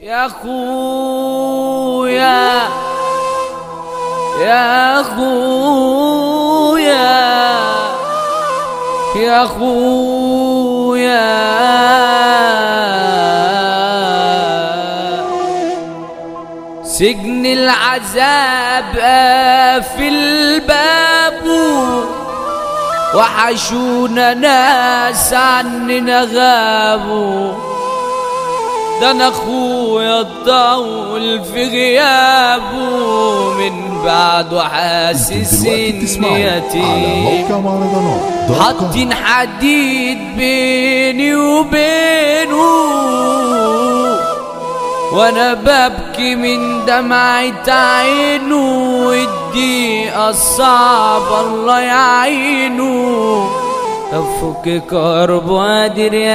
يا خويا يا خويا يا خويا سجن العذاب في الباب وحشونا ناس عننا غابوا ده انا اخويا الطول في غيابه من بعده حاسس دلوقتي اني بتسمعوا على يتيم موقع مهرجانات دوت كوم. حاطين حديد بيني وبينه وانا ببكي من دمعة عينه والضيقة الصعبة الله يعينه طب فك كرب وقادر يا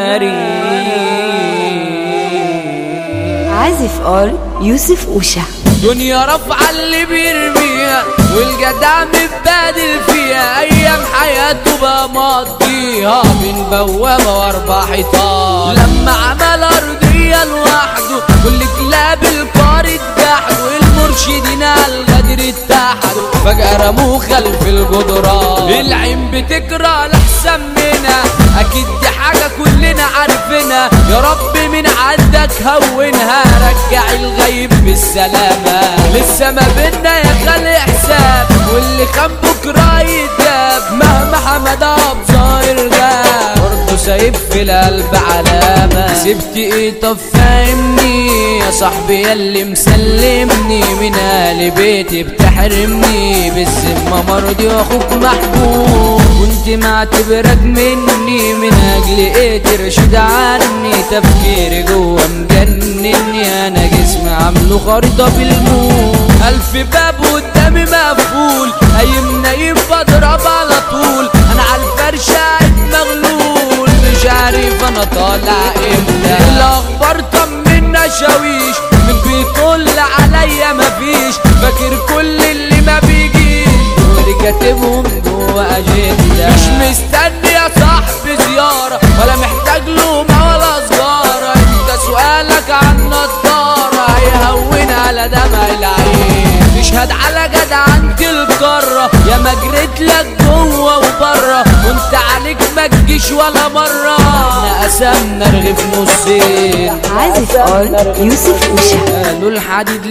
كريم عازف اول يوسف اوشا دنيا رافعة اللي بيرميها والجدع متبادل فيها أيام حياته بقى مقضيها بين بوابة وأربع حيطان لما عمل أرضية لوحده كل كلاب القار اتجحدوا المرشدين على الغدر اتحدوا فجأة رموه خلف الجدران العين بتكره الأحسن منها أكيد دي حاجة كلنا عارفينها يا رب من عندك هونها رجع الغيب بالسلامة لسه ما بينا يا خالق حساب واللي كان بكرة يتاب مهما حمد أب ظاهر غاب برضه سايب في القلب علامة سبت ايه طب فاهمني يا صاحبي ياللي مسلمني من اهل بيتي بتحرمني بالذمة مرضي واخوك محبوب كنت معتبرك مني من اجل ايه ترشد عني تفكيري جوه مجنني انا جسمي عامله خريطة بالموت الف باب قدامي مقفول قايم نايم بضرب على طول انا على الفرش قاعد مغلول مش عارف انا طالع امتى الاخبار طمنا شاويش من بيطل عليا مفيش فاكر كل اللي ما بيجيش دوري كاتبهم جوه اجنده مش مستني يا صاحبي زياره ولا محتاج لومه ولا سجاره انت سؤالك عن نضاره هيهون على دمع العين تشهد على جدعنت القارة يا ما جريت لك جوه وبره وانت عليك ما تجيش ولا مرة احنا قسمنا رغيف نصين عازف اول يوسف اوشا قالوا الحديد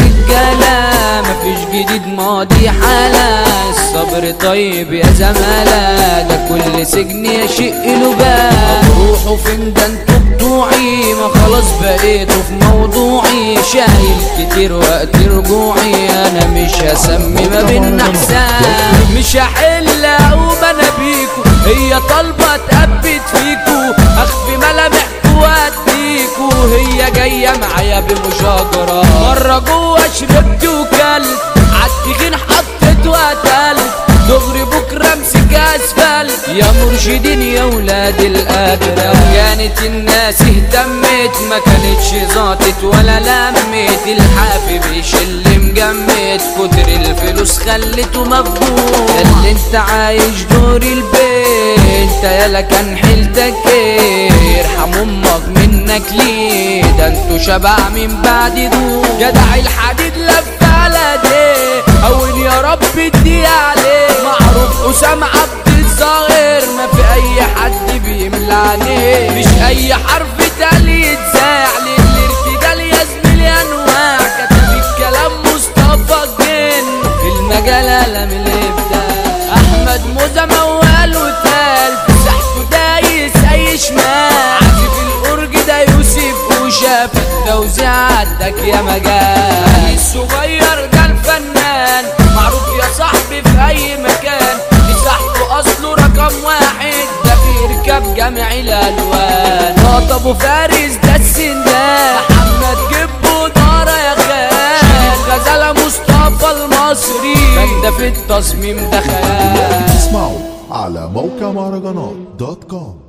للرجالة مفيش جديد ماضي حالة الصبر طيب يا زمالة ده كل سجن يشق له باب روحوا فين ده انتوا بتوعي ما خلاص بقيتوا في موضوعي شايل كتير وقت رجوعي انا مش هسمي ما بينا حساب مش هحل اقوم انا بيكو هي طالبة اتقبت فيكو اخفي ملامحكو واديكو هي جاية معايا بمشاجرة مرة جوه شربت وكلت عالتخين حطيت وقتلت دغري بكرة امسك اسفلت يا مرشدين يا ولاد القادرة كانت الناس اهتمت ما كانتش زاطت ولا لمت الحافي بيشل مجمد كتر الفلوس خلته مفهوم ده اللي انت عايش دور البيت انت يالا كان حيلتك ايه يرحم امك منك ليه ده انتوا شبع من بعد دول جدع الحديد لف على ده هون يا رب ادي عليه معروف اسام عبد الظاهر ما في اي حد بيملى عليه مش اي حرف تالي يتذاع للارتجال يا زميلي انواع كتب الكلام مصطفى الجن في المجال قلم الابداع احمد موزة موال وتال في ساحته دايس اي شمال عازف الأورج ده يوسف وشاف التوزيع عندك يا مجال علي الصغير ده الفنان معروف يا صاحبي في اي مكان مساحته اصله رقم واحد ده بيركب جميع الالوان خاطبه فارس ده السندان محمد جبه دارة يا خال شريف غزالة مصطفى المصري ده في التصميم ده خيال تسمعوا على موقع مهرجانات دوت كوم